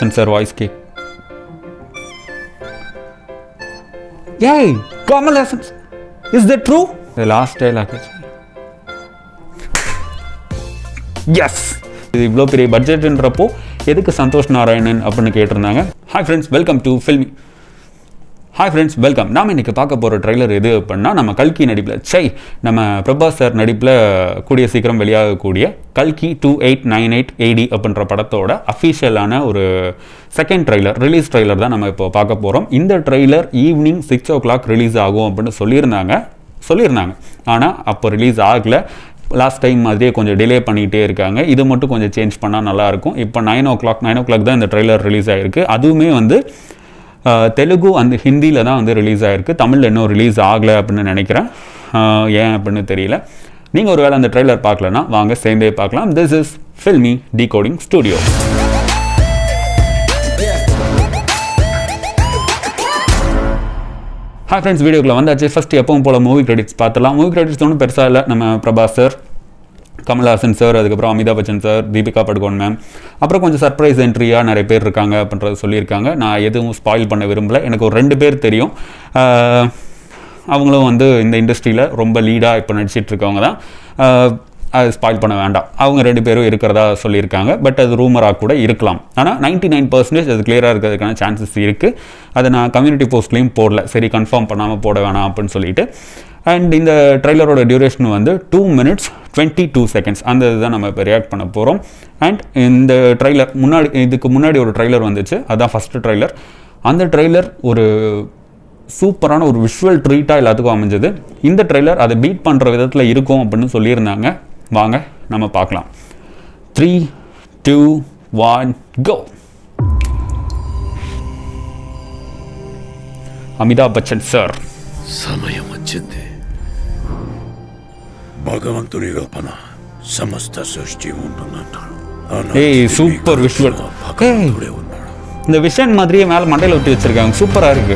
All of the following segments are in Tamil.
கமல்ஹாசன் சார் வாய்ஸ் கேக் ஏய் Kamal Haasan is that true last dialogue yes இது இவ்வளோ பெரிய பட்ஜெட்ன்றப்போ எதுக்கு சந்தோஷ் நாராயணன் அப்படின்னு கேட்டிருந்தாங்க hi friends welcome to filmy hi friends welcome நாம் இன்றைக்கி பார்க்க போகிற ட்ரைலர் எது அப்படின்னா நம்ம கல்கி நடிப்பில் சை நம்ம பிரபாஸ் சார் நடிப்பில் கூடிய சீக்கிரம் வெளியாகக்கூடிய கல்கி two eight nine eight AD அப்படின்ற படத்தோட அஃபிஷியலான ஒரு செகண்ட் ட்ரைலர் ரிலீஸ் ட்ரைலர் தான் நம்ம இப்போ பார்க்க போகிறோம் இந்த trailer evening six o'clock release ஆகும் அப்படின்னு சொல்லியிருந்தாங்க சொல்லியிருந்தாங்க ஆனால் அப்போ ரிலீஸ் ஆகலை லாஸ்ட் டைம் மாதிரியே கொஞ்சம் டிலே பண்ணிகிட்டே இருக்காங்க இது மட்டும் கொஞ்சம் சேஞ்ச் பண்ணால் நல்லாயிருக்கும் இப்போ nine o'clock nine o'clock தான் இந்த ட்ரெய்லர் ரிலீஸ் ஆகிருக்கு அதுவுமே வந்து அஹ், தெலுங்கு அந்த ஹிந்தியில் தான் வந்து ரிலீஸ் ஆகிருக்கு தமிழில் இன்னும் ரிலீஸ் ஆகலை அப்படின்னு நினைக்கிறேன் அஹ், ஏன் அப்படின்னு தெரியல நீங்கள் ஒரு வேளை அந்த ட்ரெய்லர் பார்க்கலனா வாங்க சேர்ந்தே பார்க்கலாம் this is filmy decoding studio hi friends வீடியோக்குள்ள வந்தாச்சு ஃபஸ்ட் எப்பவும் போல் மூவி கிரெடிட்ஸ் பார்த்துலாம் மூவி கிரெடிட்ஸ் ஒன்றும் பெருசாக இல்லை நம்ம பிரபாஸ் சார் கமல்ஹாசன் சார் அதுக்கப்புறம் அமிதாப் பச்சன் சார் தீபிகா படுகோன் மேம் அப்புறம் கொஞ்சம் சர்ப்ரைஸ் என்ட்ரியாக நிறைய பேர் இருக்காங்க அப்படின்றது சொல்லியிருக்காங்க நான் எதுவும் ஸ்பாயில் பண்ண விரும்பல எனக்கு ஒரு ரெண்டு பேர் தெரியும் ஆஹ், அவங்களும் வந்து இந்த இண்டஸ்ட்ரியில் ரொம்ப லீடாக இப்போ நடிச்சிட்டு இருக்கவங்க தான் ஆஹ், அது ஸ்பாயில் பண்ண வேண்டாம் அவங்க ரெண்டு பேரும் இருக்கிறதா சொல்லியிருக்காங்க பட் அது ரூமராக கூட இருக்கலாம் ஆனால் நைன்டி நைன் பர்சன்டேஜ் அது கிளியராக இருக்கிறதுக்கான சான்சஸ் இருக்குது அதை நான் கம்யூனிட்டி போஸ்ட்லேயும் போடல சரி கன்ஃபார்ம் பண்ணாமல் போட வேணாம் அப்படின்னு சொல்லிட்டு அண்ட் இந்த ட்ரைலரோட டியூரேஷன் வந்து two minutes twenty two seconds அந்த இதுதான் நம்ம இப்போ ரியாக்ட் பண்ண போகிறோம் அண்ட் இந்த ட்ரைலர் முன்னாடி இதுக்கு முன்னாடி ஒரு ட்ரைலர் வந்துச்சு அதான் ஃபஸ்ட்டு ட்ரைலர் அந்த ட்ரைலர் ஒரு சூப்பரான ஒரு விஷுவல் ட்ரீட்டாக எல்லாத்துக்கும் அமைஞ்சது இந்த ட்ரெய்லர் அதை பீட் பண்ணுற விதத்தில் இருக்கும் அப்படின்னு சொல்லியிருந்தாங்க வாங்க நம்ம பார்க்கலாம் three two one go Amitabh Bachchan sir సమయం వచ్చింది భగవంతుని లోపల సమస్త సృష్టి ఉంటుందంటాడు అనాది ஏய் சூப்பர் விஷுவல் భగవంతుడే ఉన్నాడు இந்த விஷன் மாதிரியே மேலே மண்டையில் ஒட்டி வச்சிருக்காங்க சூப்பராக இருக்கு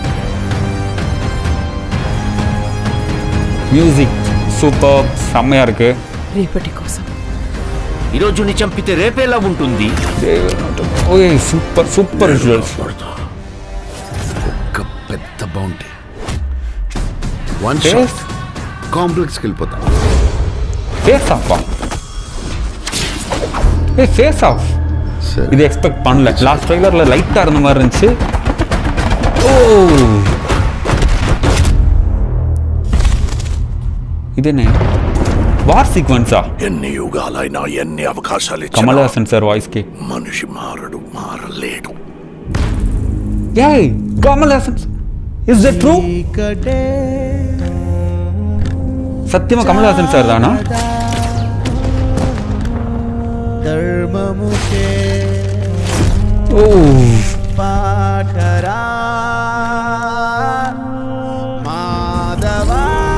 மியூசிக் சூப்பர் செம்மையாக இருக்கு రేపటి కోసం ఈరోజు ని చంపితే రేపేలా ఉంటుంది ఓయ్ సూపర్ సూపర్ విజువల్స్ పడతా ఒక పెద్ద బౌంటీ వన్ ఫేస్ షాట్ కాంప్లెక్స్కి వెళ్ళిపోతాం ஃபேஸ் ஆஃபா ஏய் ஃபேஸ் ஆஃப் సరే இது எக்ஸ்பெக்ட் பண்ணல லாஸ்ட் ட்ரைலரில் லைட்டாக இருந்த மாதிரி இருந்துச்சு ஓ இது என்ன வார் சீக்வன்ஸா ఎన్ని యుగాలైనా ఎన్ని అవకాశాలు ఇచ్చినా கமல்ஹாசன் சார் வாய்ஸ் கேக் మనిషి మారడు మారలేడు ஏய் கமல்ஹாசன் இஸ் தட் ட்ரூ சத்தியமா கமல்ஹாசன் சார் தானா ధర్మముకే ஓ పాఠరా మాధవా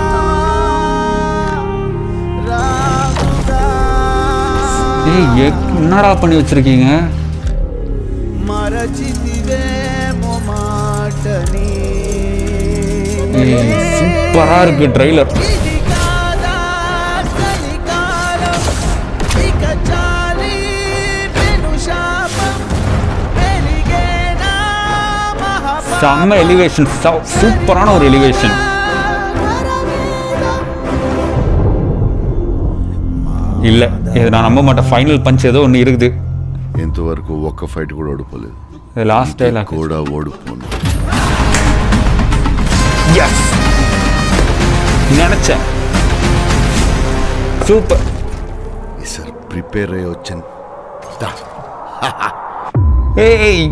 రాముగా ஏய் எ- என்னடா பண்ணி வச்சிருக்கீங்க మరచితివేమో మాటని ஏய் சூப்பரா இருக்கு ட்ரைலர் ఇది కాదా కలికాలం ఇక చాలి పెను శాపం వెలిగేనా మహాపాపం செம்ம எலிவேஷன் சூப்பரான ஒரு எலிவேஷன் இல்ல இது நான் நம்ப மாட்டேன் ஃபைனல் பஞ்ச் ஏதோ ஒன்று இருக்குது ఇంతవరకు ఒక్క ఫైట్ కూడా ఓడిపోలేదు லாஸ்ட் டைலாக் కూడా ఓడిపోను எஸ் நினைச்சேன் சூப்பர் ఈసారి ప్రిపేర్ అయ్యి వచ్చాను దా. ஏய்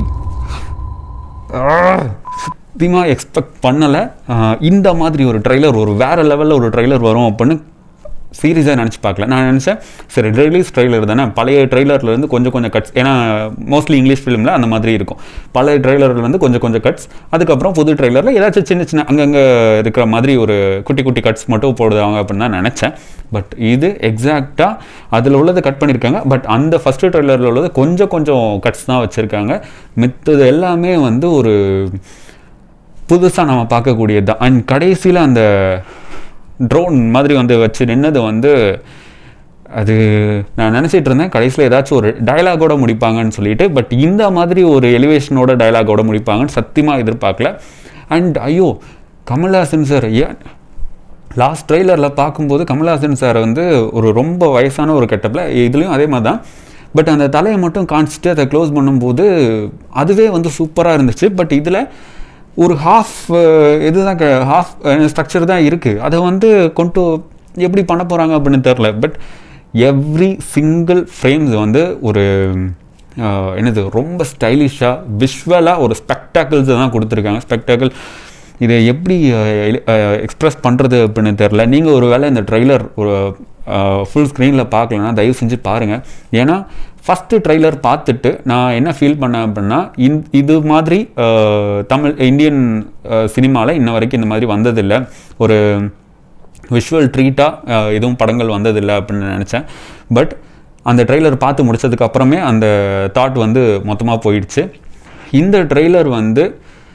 சத்தியமாக எக்ஸ்பெக்ட் பண்ணலை இந்த மாதிரி ஒரு ட்ரைலர் ஒரு வேற லெவலில் ஒரு ட்ரைலர் வரும் அப்படின்னு சீரியஸாக நினச்சி பார்க்கல நான் நினச்சேன் சரி ரிலீஸ் ட்ரெய்லர் தானே பழைய ட்ரெய்லர்லேருந்து கொஞ்சம் கொஞ்சம் கட்ஸ் ஏன்னா மோஸ்ட்லி இங்கிலீஷ் ஃபிலிமில் அந்த மாதிரி இருக்கும் பழைய ட்ரெய்லர்லேருந்து கொஞ்சம் கொஞ்சம் கட்ஸ் அதுக்கப்புறம் புது ட்ரெய்லரில் ஏதாச்சும் சின்ன சின்ன அங்கங்கே இருக்கிற மாதிரி ஒரு குட்டி குட்டி கட்ஸ் மட்டும் போடுவாங்க அப்படின்னு தான் நினச்சேன் பட் இது எக்ஸாக்டாக அதில் உள்ளதை கட் பண்ணியிருக்காங்க பட் அந்த ஃபஸ்ட்டு ட்ரெய்லரில் உள்ளது கொஞ்சம் கொஞ்சம் கட்ஸ் தான் வச்சுருக்காங்க மித்தது எல்லாமே வந்து ஒரு புதுசாக நம்ம பார்க்கக்கூடியது தான் அண்ட் கடைசியில் அந்த ட்ரோன் மாதிரி வந்து வச்சு நின்னது வந்து அது நான் நினச்சிட்டு இருந்தேன் கடைசியில் ஏதாச்சும் ஒரு டயலாகோட முடிப்பாங்கன்னு சொல்லிட்டு பட் இந்த மாதிரி ஒரு எலிவேஷனோட டயலாகோட முடிப்பாங்கன்னு சத்தியமாக எதிர்பார்க்கல அண்ட் ஐயோ கமல்ஹாசன் சார் ஏன் லாஸ்ட் ட்ரெய்லரில் பார்க்கும்போது கமல்ஹாசன் சார் வந்து ஒரு ரொம்ப வயசான ஒரு கெட்டப்பில் இதுலேயும் அதே மாதிரி தான் பட் அந்த தலையை மட்டும் காமிச்சிட்டு அதை க்ளோஸ் பண்ணும்போது அதுவே வந்து சூப்பராக இருந்துச்சு பட் இதில் ஒரு ஹாஃப் இதுதான் ஹாஃப் ஸ்ட்ரக்சர் தான் இருக்குது அதை வந்து கொண்டு எப்படி பண்ண போகிறாங்க அப்படின்னு தெரில பட் எவ்ரி சிங்கிள் ஃப்ரேம்ஸ் வந்து ஒரு அஹ், என்னது ரொம்ப ஸ்டைலிஷாக விஷுவலாக ஒரு ஸ்பெக்டாக்கிள்ஸ் தான் கொடுத்துருக்காங்க ஸ்பெக்டாக்கிள் இதை எப்படி எக்ஸ்ப்ரெஸ் பண்ணுறது அப்படின்னு தெரில நீங்கள் ஒரு வேளை இந்த ட்ரெய்லர் ஒரு ஃபுல் ஸ்க்ரீனில் பார்க்கலன்னா தயவு செஞ்சு பாருங்கள் ஏன்னா ஃபஸ்ட்டு ட்ரெய்லர் பார்த்துட்டு நான் என்ன ஃபீல் பண்ணேன் அப்படின்னா இந் இது மாதிரி அஹ், தமிழ் இந்தியன் சினிமாவில் இன்ன வரைக்கும் இந்த மாதிரி வந்ததில்லை ஒரு விஷுவல் ட்ரீட்டாக எதுவும் படங்கள் வந்ததில்லை அப்படின்னு நினச்சேன் பட் அந்த ட்ரெய்லர் பார்த்து முடிச்சதுக்கு அப்புறமே அந்த தாட் வந்து மொத்தமாக போயிடுச்சு இந்த ட்ரெய்லர் வந்து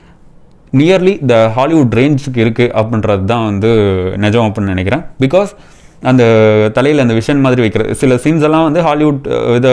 நியர்லி த ஹாலிவுட் ரேஞ்சுக்கு இருக்குது அப்படின்றது தான் வந்து நிஜம் அப்படின்னு நினைக்கிறேன் பிகாஸ் அந்த தலையில் அந்த விஷன் மாதிரி வைக்கிறது சில சீன்ஸ் எல்லாம் வந்து ஹாலிவுட் அஹ், இதை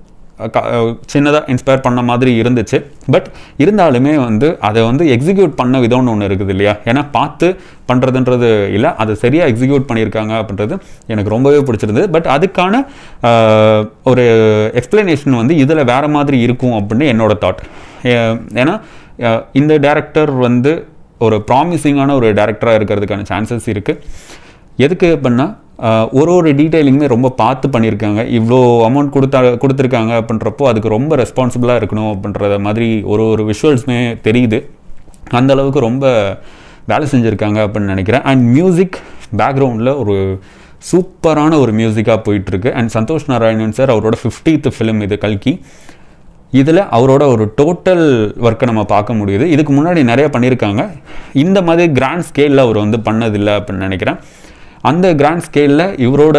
சின்னதாக இன்ஸ்பயர் பண்ண மாதிரி இருந்துச்சு பட் இருந்தாலுமே வந்து அதை வந்து எக்ஸிக்யூட் பண்ண விதம்னு ஒன்று இருக்குது இல்லையா ஏன்னா பார்த்து பண்ணுறதுன்றது இல்லை அதை சரியாக எக்ஸிக்யூட் பண்ணியிருக்காங்க அப்படின்றது எனக்கு ரொம்பவே பிடிச்சிருந்தது பட் அதுக்கான ஆஹ், ஒரு எக்ஸ்பிளனேஷன் வந்து இதில் வேறு மாதிரி இருக்கும் அப்படின்னு என்னோட தாட் ஏன்னா அஹ், இந்த டேரக்டர் வந்து ஒரு ப்ராமிசிங்கான ஒரு டேரக்டராக இருக்கிறதுக்கான சான்சஸ் இருக்குது எதுக்கு அப்படின்னா ஆஹ், ஒரு ஒரு டீட்டெயிலிங்குமே ரொம்ப பார்த்து பண்ணியிருக்காங்க இவ்வளோ அமௌண்ட் கொடுத்தா கொடுத்துருக்காங்க அப்படின்றப்போ அதுக்கு ரொம்ப ரெஸ்பான்சிபிளாக இருக்கணும் அப்படின்றத மாதிரி ஒரு ஒரு விஷுவல்ஸுமே தெரியுது அந்த அளவுக்கு ரொம்ப வேலை செஞ்சுருக்காங்க அப்படின்னு நினைக்கிறேன் அண்ட் மியூசிக் பேக்ரவுண்டில் ஒரு சூப்பரான ஒரு மியூசிக்காக போயிட்டுருக்கு அண்ட் சந்தோஷ் நாராயணன் சார் அவரோட ஃபிஃப்டீத் ஃபிலிம் இது கல்கி இதில் அவரோட ஒரு டோட்டல் ஒர்க்கை நம்ம பார்க்க முடியுது இதுக்கு முன்னாடி நிறைய பண்ணியிருக்காங்க இந்த மாதிரி கிராண்ட் ஸ்கேலில் அவர் வந்து பண்ணதில்லை அப்படின்னு நினைக்கிறேன் அந்த கிராண்ட் ஸ்கேலில் இவரோட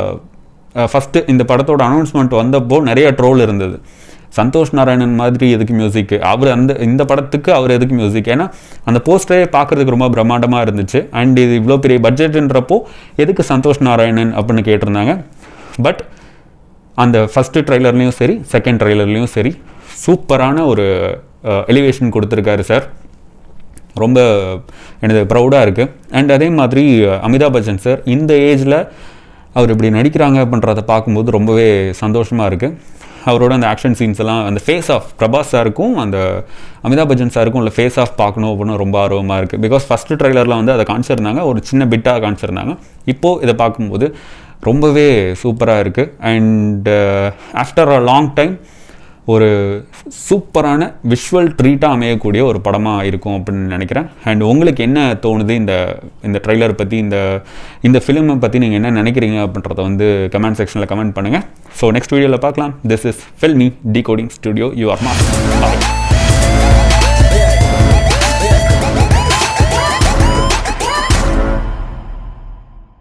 ஃபஸ்ட்டு இந்த படத்தோட அனௌன்ஸ்மெண்ட் வந்தப்போ நிறைய ட்ரோல் இருந்தது சந்தோஷ் நாராயணன் மாதிரி எதுக்கு மியூசிக் அவர் அந்த இந்த படத்துக்கு அவர் எதுக்கு மியூசிக் ஏன்னா அந்த போஸ்டரே பார்க்குறதுக்கு ரொம்ப பிரம்மாண்டமாக இருந்துச்சு அண்ட் இது இவ்வளோ பெரிய பட்ஜெட்ன்றப்போ எதுக்கு சந்தோஷ் நாராயணன் அப்படின்னு கேட்டிருந்தாங்க பட் அந்த ஃபஸ்ட்டு ட்ரைலர்லேயும் சரி செகண்ட் ட்ரைலர்லேயும் சரி சூப்பரான ஒரு எலிவேஷன் கொடுத்துருக்காரு சார் ரொம்ப எனக்கு ப்ரௌடாக இருக்குது அண்ட் அதே மாதிரி அமிதாப் பச்சன் சார் இந்த ஏஜில் அவர் இப்படி நடிக்கிறாங்க அப்படின்றத பார்க்கும்போது ரொம்பவே சந்தோஷமாக இருக்குது அவரோட அந்த ஆக்ஷன் சீன்ஸ் எல்லாம் அந்த ஃபேஸ் ஆஃப் பிரபாஸ் சாருக்கும் அந்த அமிதாப் பச்சன் சாருக்கும் உள்ள ஃபேஸ் ஆஃப் பார்க்கணும் அப்படின்னு ரொம்ப ஆர்வமாக இருக்குது பிகாஸ் ஃபஸ்ட்டு ட்ரைலரில் வந்து அதை காமிச்சிருந்தாங்க ஒரு சின்ன பிட்டாக காமிச்சிருந்தாங்க இப்போது இதை பார்க்கும்போது ரொம்பவே சூப்பராக இருக்குது and after a long time ஒரு சூப்பரான விஷுவல் ட்ரீட்டாக அமையக்கூடிய ஒரு படமாக இருக்கும் அப்படின்னு நினைக்கிறேன் அண்ட் உங்களுக்கு என்ன தோணுது இந்த இந்த ட்ரைலர் பற்றி இந்த இந்த ஃபிலிமை பற்றி நீங்கள் என்ன நினைக்கிறீங்க அப்படின்றத வந்து கமெண்ட் செக்ஷனில் கமெண்ட் பண்ணுங்கள் ஸோ நெக்ஸ்ட் வீடியோவில் பார்க்கலாம் this is filmy decoding studio you are மா